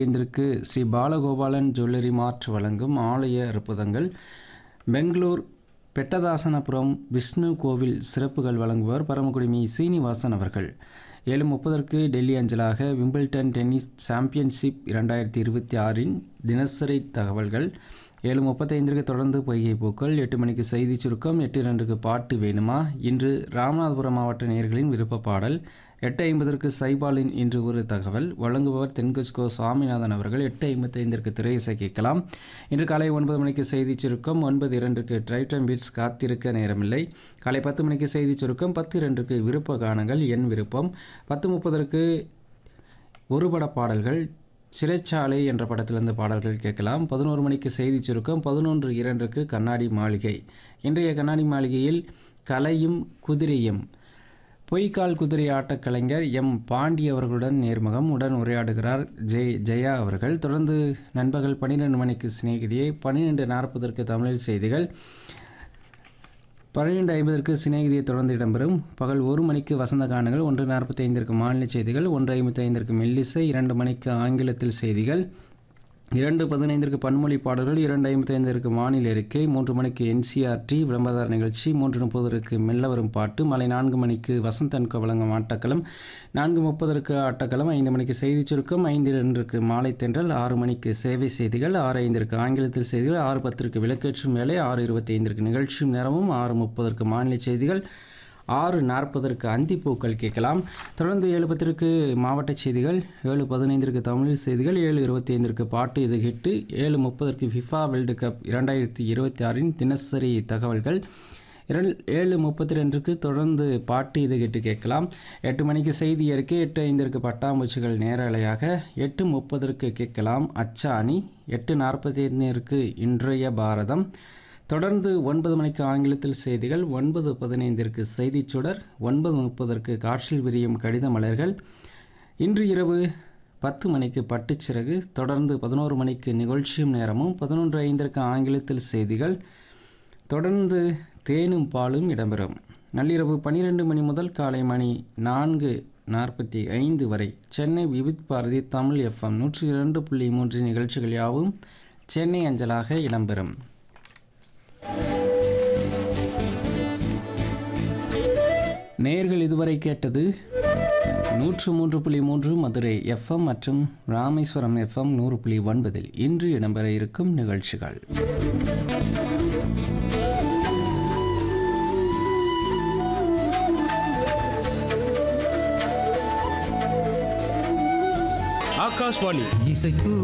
ஐந்திற்கு ஸ்ரீ பாலகோபாலன் ஜுவல்லரி மார்ட் வழங்கும் ஆலய அற்புதங்கள் பெங்களூர் பெட்டதாசனபுரம் விஷ்ணு கோவில் சிறப்புகள் வழங்குபவர் பரமக்குடிமி சீனிவாசன் அவர்கள் ஏழு முப்பதற்கு டெல்லி அஞ்சலாக விம்பிள்டன் டென்னிஸ் சாம்பியன்ஷிப் இரண்டாயிரத்தி இருபத்தி ஆறின் தினசரி தகவல்கள் ஏழு முப்பத்தைந்திற்கு தொடர்ந்து பொய்கை பூக்கள் எட்டு மணிக்கு செய்தி சுருக்கம் எட்டு இரண்டுக்கு பாட்டு வேணுமா இன்று ராமநாதபுரம் மாவட்ட நேயர்களின் விருப்ப பாடல் எட்டு ஐம்பதற்கு சைபாலின் இன்று ஒரு தகவல் வழங்குபவர் தென்கஸ்கோ சுவாமிநாதன் அவர்கள் எட்டு ஐம்பத்தைந்திற்கு திரையிசை கேட்கலாம் இன்று காலை ஒன்பது மணிக்கு செய்தி சுருக்கம் ஒன்பது இரண்டுக்கு ட்ரைட்டம் பீட்ஸ் காத்திருக்க நேரமில்லை காலை பத்து மணிக்கு செய்தி சுருக்கம் பத்து இரண்டுக்கு விருப்ப கானங்கள் என் விருப்பம் பத்து முப்பதற்கு ஒரு பட பாடல்கள் சிறைச்சாலை என்ற படத்திலிருந்து பாடல்கள் கேட்கலாம் பதினோரு மணிக்கு செய்தி சுருக்கம் பதினொன்று இரண்டுக்கு கண்ணாடி மாளிகை இன்றைய கண்ணாடி மாளிகையில் கலையும் குதிரையும் பொய்க்கால் குதிரை ஆட்டக் கலைஞர் எம் பாண்டி அவர்களுடன் நேர்முகம் உடன் உரையாடுகிறார் ஜெய் ஜெயா அவர்கள் தொடர்ந்து நண்பகல் பன்னிரெண்டு மணிக்கு சிநேகிதியை பன்னிரெண்டு நாற்பதற்கு தமிழில் செய்திகள் பன்னிரெண்டு ஐம்பதற்கு சிநேகிதியை தொடர்ந்து இடம்பெறும் பகல் ஒரு மணிக்கு வசந்த கானங்கள் ஒன்று நாற்பத்தி ஐந்திற்கு மாநில செய்திகள் ஒன்று ஐம்பத்தி ஐந்திற்கு மெல்லிசை இரண்டு மணிக்கு ஆங்கிலத்தில் செய்திகள் இரண்டு பதினைந்திற்கு பன்மொழி பாடல்கள் இரண்டு ஐம்பத்தி ஐந்திற்கு வானிலை அறிக்கை மூன்று மணிக்கு என்சிஆர்டி விளம்பர நிகழ்ச்சி மூன்று முப்பதற்கு மெல்ல வரும் பாட்டு மாலை நான்கு மணிக்கு வசந்தன்கு வழங்கும் ஆட்டக்களம் நான்கு முப்பதற்கு ஆட்டக்களம் ஐந்து மணிக்கு செய்தி சுருக்கம் ஐந்து இரண்டுக்கு மாலை தென்றல் ஆறு மணிக்கு சேவை செய்திகள் ஆறு ஐந்திற்கு ஆங்கிலத்தில் செய்திகள் ஆறு பத்திற்கு விளக்கேற்றும் வேலை ஆறு இருபத்தி ஐந்திற்கு நிகழ்ச்சியும் நேரமும் ஆறு முப்பதற்கு மாநில செய்திகள் ஆறு நாற்பதற்கு அந்திப்பூக்கள் கேட்கலாம் தொடர்ந்து ஏழு பத்திற்கு மாவட்ட செய்திகள் ஏழு பதினைந்திற்கு தமிழ் செய்திகள் ஏழு இருபத்தி ஐந்திற்கு பாட்டு இது ஹிட்டு ஏழு முப்பதற்கு ஃபிஃபா வேர்ல்டு கப் இரண்டாயிரத்தி இருபத்தி ஆறின் தினசரி தகவல்கள் இரண்டு ஏழு முப்பத்தி ரெண்டுக்கு தொடர்ந்து பாட்டு இது ஹிட்டு கேட்கலாம் எட்டு மணிக்கு செய்தி அறிக்கை எட்டு ஐந்திற்கு பட்டாம்பூச்சிகள் நேரலையாக எட்டு முப்பதற்கு கேட்கலாம் அச்சாணி எட்டு நாற்பத்தி ஐந்திற்கு இன்றைய பாரதம் தொடர்ந்து ஒன்பது மணிக்கு ஆங்கிலத்தில் செய்திகள் ஒன்பது பதினைந்திற்கு செய்திச் சுடர் ஒன்பது முப்பதற்கு காற்றில் விரியும் கடித மலர்கள் இன்று இரவு பத்து மணிக்கு பட்டுச்சிறகு தொடர்ந்து பதினோரு மணிக்கு நிகழ்ச்சியும் நேரமும் பதினொன்று ஐந்திற்கு ஆங்கிலத்தில் செய்திகள் தொடர்ந்து தேனும் பாலும் இடம்பெறும் நள்ளிரவு பன்னிரெண்டு மணி முதல் காலை மணி நான்கு நாற்பத்தி ஐந்து வரை சென்னை விவித் பாரதி தமிழ் எஃப்எம் நூற்றி இரண்டு புள்ளி மூன்று நிகழ்ச்சிகள் யாவும் சென்னை அஞ்சலாக இடம்பெறும் நேர்கள் இதுவரை கேட்டது நூற்று மூன்று புள்ளி மூன்று மதுரை எஃப்எம் மற்றும் ராமேஸ்வரம் எஃப்எம் நூறு புள்ளி ஒன்பதில் இன்று இடம்பெற இருக்கும் நிகழ்ச்சிகள் ஆகாஷ்வாணி இசைத்து